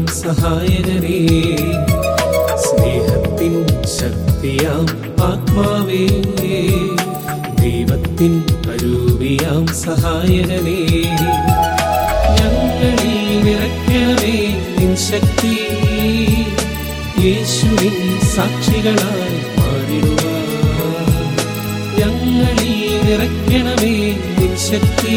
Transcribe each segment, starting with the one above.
സഹായകനേ സ്നേഹത്തിൻ ശക്തിയാം ആത്മാവേ ദൈവത്തിൻ അരൂപിയാം സഹായകനേ ഞങ്ങളിൽ നിറയ്ക്കണമേ നിൻ ശക്തി യേശുവിൻ സാക്ഷികളായി മാറിടുവാൻ ഞങ്ങളിൽ നിറയ്ക്കണമേ നിൻ ശക്തി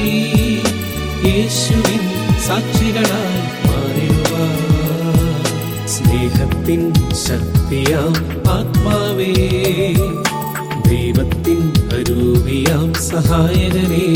യേശുവിൻ സാക്ഷികളായി മാറിടുവാൻ സ്നേഹത്തിൻ ശക്തിയാം ആത്മാവേ ദൈവത്തിൻ അരൂപിയാം സഹായകനേ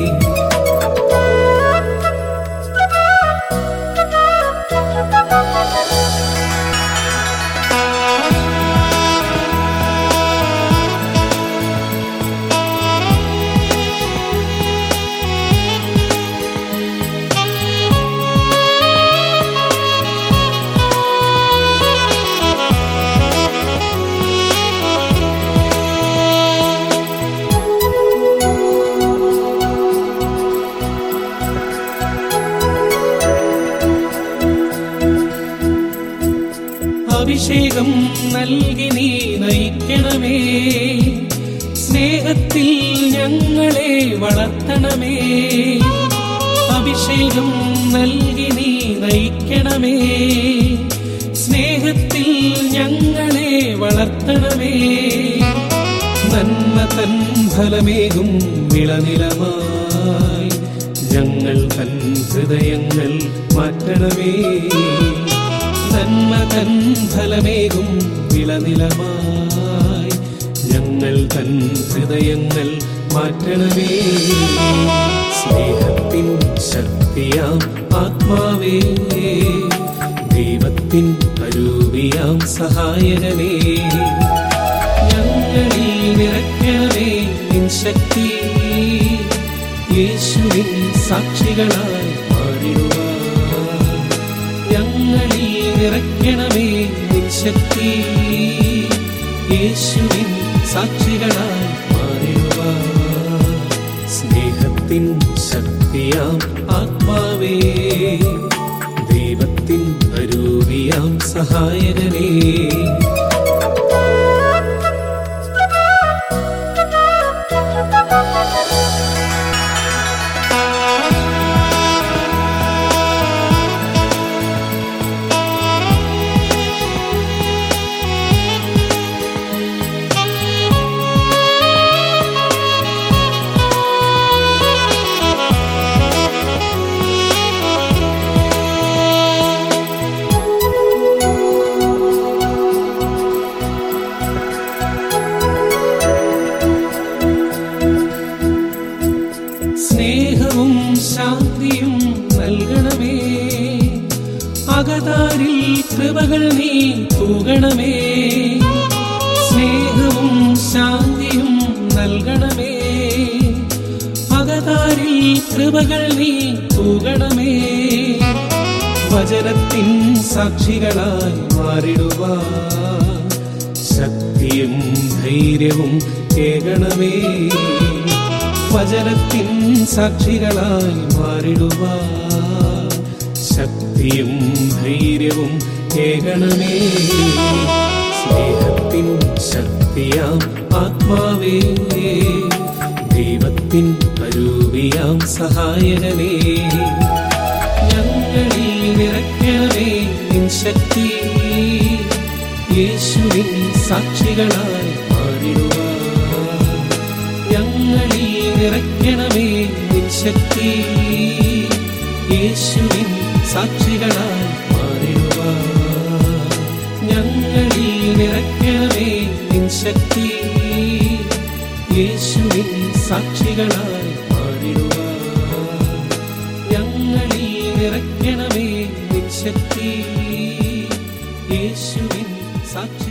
അഭിഷേകം നൽകി നീ നയിക്കണമേ സ്നേഹത്തിൽ ഞങ്ങളെ വളർത്തണമേ അഭിഷേകം നൽകി നീ നയിക്കണമേ സ്നേഹത്തിൽ ഞങ്ങളെ വളർത്തണമേ നന്മ തൻ ഫലമേകും വിളനിലമായി ഞങ്ങൾ തൻ ഹൃദയങ്ങൾ മാറ്റണമേ നന്മ തൻ ഫലമേകും വിളനിലമായി ഞങ്ങൾ തൻ ഹൃദയങ്ങൾ മാറ്റണമേ സ്നേഹത്തിൻ ശക്തിയാം ആത്മാവേ ദൈവത്തിൻ അരൂപിയാം സഹായകനേ ഞങ്ങളിൽ നിറയ്ക്കണമേ നിൻ ശക്തി യേശുവിൻ സാക്ഷികളായി മാറിടുവാൻ ഞങ്ങളിൽ നിറയ്ക്കണമേ നിൻ ശക്തി യേശുവിൻ സാക്ഷികളായി മാറിടുവാൻ സ്നേഹത്തിൻ ശക്തിയാം ആത്മാവേ ദൈവത്തിൻ അരൂപിയാം സഹായകനേ സ്നേഹവും ശാന്തിയും നൽകണമേ അകതാരിൽ കൃപകൾ നീ തൂകണമേ സ്നേഹവും ശാന്തിയും നൽകണമേ അകതാരിൽ കൃപകൾ നീ തൂകണമേ വചനത്തിൻ സാക്ഷികളായി മാറിടുവാൻ ശക്തിയും ധൈര്യവും ഏകണമേ വചനത്തിൻ സാക്ഷികളായി മാറിടുവാൻ ശക്തിയും ധൈര്യവും ഏകണമേ സ്നേഹത്തിൻ ശക്തിയാം ആത്മാവേ ദൈവത്തിൻ അരൂപിയാം സഹായകനേ ഞങ്ങളിൽ നിറയ്ക്കണമേ നിൻ ശക്തി യേശുവിൻ സാക്ഷികളായി മാറിടുവാൻ ഞങ്ങളിൽ നിറയ്ക്കണമേ നിൻ ശക്തി യേശുവിൻ സാക്ഷികളായി മാറിടുവാൻ ഞങ്ങളിൽ നിറയ്ക്കണമേ നിൻ ശക്തി യേശുവിൻ സാക്ഷികളായി മാറിടുവാൻ ഞങ്ങളിൽ നിറയ്ക്കണമേ നിൻ ശക്തി യേശുവിൻ സാക്ഷി